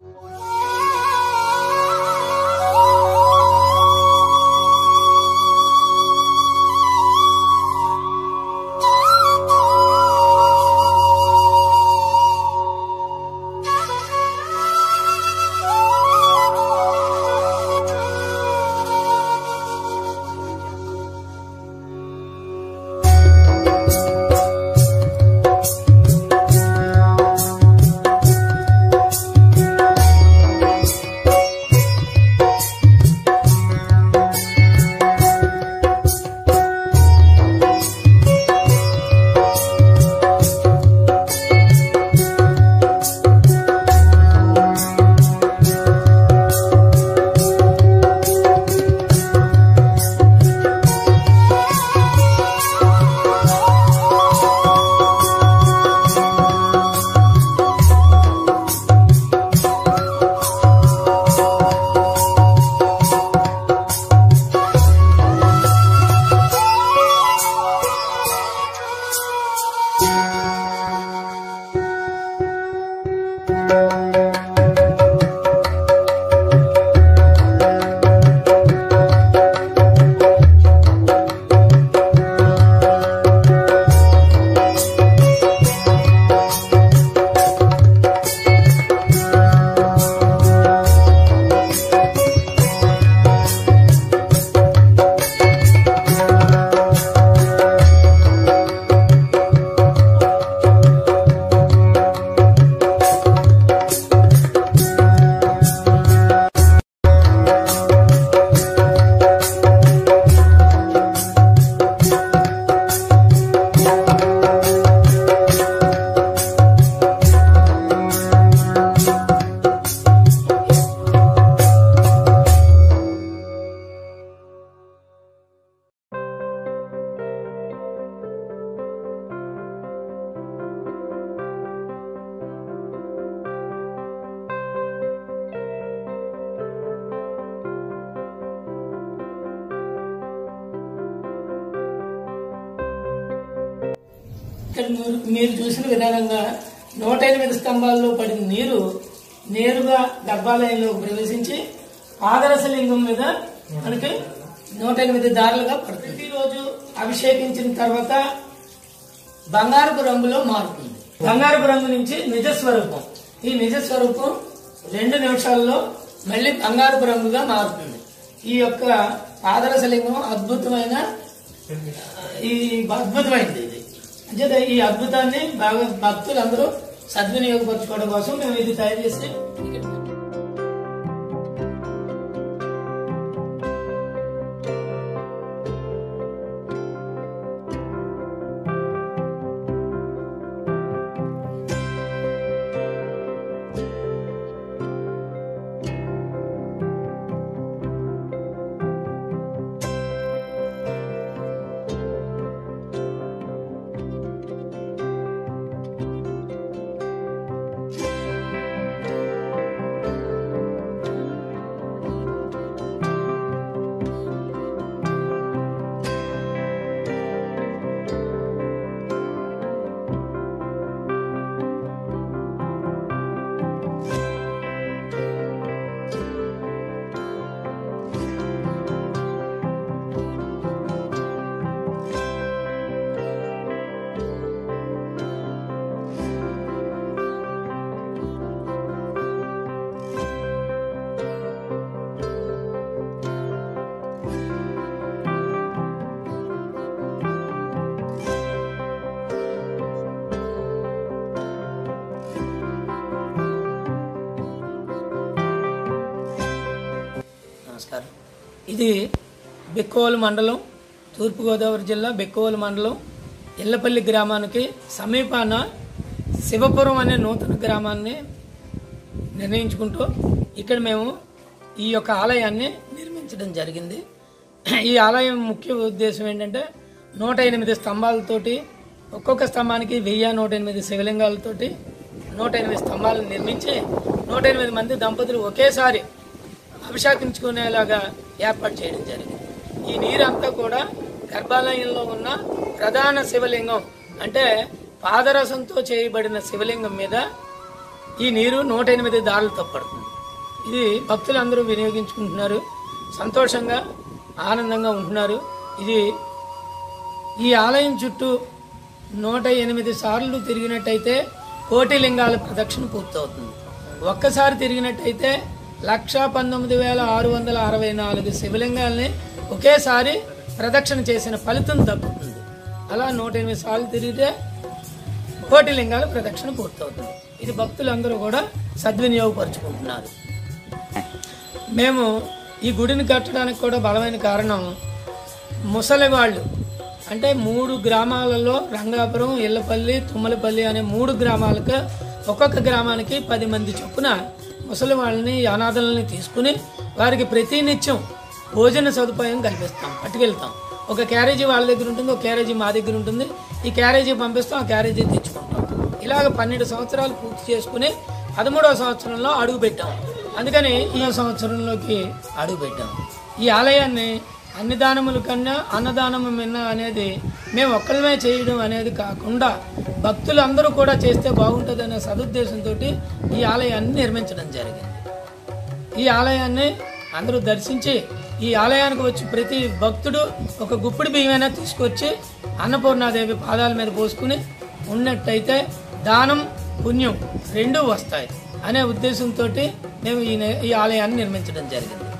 ఇక్కడ మీరు మీరు చూసిన విధానంగా నూట ఎనిమిది స్తంభాల్లో పడిన నీరు నేరుగా గర్భాలయంలో ప్రవేశించి పాదరస లింగం మీద మనకి నూట ఎనిమిది దారులుగా పడుతుంది ప్రతిరోజు అభిషేకించిన తర్వాత బంగారపు రంగులో మారుతుంది బంగారపు రంగు నుంచి నిజ స్వరూపం ఈ నిజ స్వరూపం రెండు నిమిషాల్లో మళ్ళీ బంగారపు రంగుగా మారుతుంది ఈ యొక్క పాదరస లింగం అద్భుతమైన ఈ అద్భుతమైనది ఇది అంచేత ఈ అద్భుతాన్ని బాగా భక్తులందరూ సద్వినియోగపరచుకోవడం కోసం మేము ఇది తయారు చేసి ఇక్కడ నమస్కారం ఇది బెక్కోలు మండలం తూర్పుగోదావరి జిల్లా బెక్కోలు మండలం ఎల్లపల్లి గ్రామానికి సమీపాన శివపురం అనే నూతన గ్రామాన్ని నిర్ణయించుకుంటూ ఇక్కడ మేము ఈ యొక్క ఆలయాన్ని నిర్మించడం జరిగింది ఈ ఆలయం ముఖ్య ఉద్దేశం ఏంటంటే నూట ఎనిమిది స్తంభాలతోటి ఒక్కొక్క స్తంభానికి వెయ్యి నూట ఎనిమిది శివలింగాలతోటి నూట ఎనిమిది స్తంభాలను నిర్మించి నూట ఎనిమిది మంది దంపతులు ఒకేసారి అభిషేకించుకునేలాగా ఏర్పాటు చేయడం జరిగింది ఈ నీరంతా కూడా గర్భాలయంలో ఉన్న ప్రధాన శివలింగం అంటే పాదరసంతో చేయబడిన శివలింగం మీద ఈ నీరు నూట ఎనిమిది దారులతో పడుతుంది ఇది భక్తులందరూ వినియోగించుకుంటున్నారు సంతోషంగా ఆనందంగా ఉంటున్నారు ఇది ఈ ఆలయం చుట్టూ నూట ఎనిమిది సార్లు తిరిగినట్టయితే కోటి లింగాల ప్రదక్షిణ పూర్తవుతుంది ఒక్కసారి తిరిగినట్టయితే లక్ష పంతొమ్మిది వేల ఆరు వందల అరవై నాలుగు శివలింగాల్ని ఒకేసారి ప్రదక్షిణ చేసిన ఫలితం దక్కుతుంది అలా నూట ఎనిమిది సార్లు తిరిగితే కోటి లింగాల ప్రదక్షిణ పూర్తవుతుంది ఇది భక్తులందరూ కూడా సద్వినియోగపరుచుకుంటున్నారు మేము ఈ గుడిని కట్టడానికి కూడా బలమైన కారణం ముసలి వాళ్ళు అంటే మూడు గ్రామాలలో రంగాపురం ఇళ్ళపల్లి తుమ్మలపల్లి అనే మూడు గ్రామాలకు ఒక్కొక్క గ్రామానికి పది మంది చొప్పున ముసలి వాళ్ళని అనాథలని తీసుకుని వారికి ప్రతినిత్యం భోజన సదుపాయం కల్పిస్తాం పట్టుకెళ్తాం ఒక క్యారేజీ వాళ్ళ దగ్గర ఉంటుంది ఒక క్యారేజీ మా దగ్గర ఉంటుంది ఈ క్యారేజీ పంపిస్తాం ఆ క్యారేజీ తెచ్చుకుంటాం ఇలాగ పన్నెండు సంవత్సరాలు పూర్తి చేసుకుని పదమూడవ సంవత్సరంలో అడుగు పెట్టాం అందుకని ఈ సంవత్సరంలోకి అడుగు పెట్టాం ఈ ఆలయాన్ని అన్ని దానముల కన్నా అన్నదానము మిన్న అనేది మేము ఒక్కళ్ళమే చేయడం అనేది కాకుండా భక్తులందరూ కూడా చేస్తే బాగుంటుందనే సదుద్దేశంతో ఈ ఆలయాన్ని నిర్మించడం జరిగింది ఈ ఆలయాన్ని అందరూ దర్శించి ఈ ఆలయానికి వచ్చి ప్రతి భక్తుడు ఒక గుప్పిడి బియ్యమైనా తీసుకొచ్చి అన్నపూర్ణాదేవి పాదాల మీద పోసుకుని ఉన్నట్టయితే దానం పుణ్యం రెండూ వస్తాయి అనే ఉద్దేశంతో మేము ఈ నే- ఈ ఆలయాన్ని నిర్మించడం జరిగింది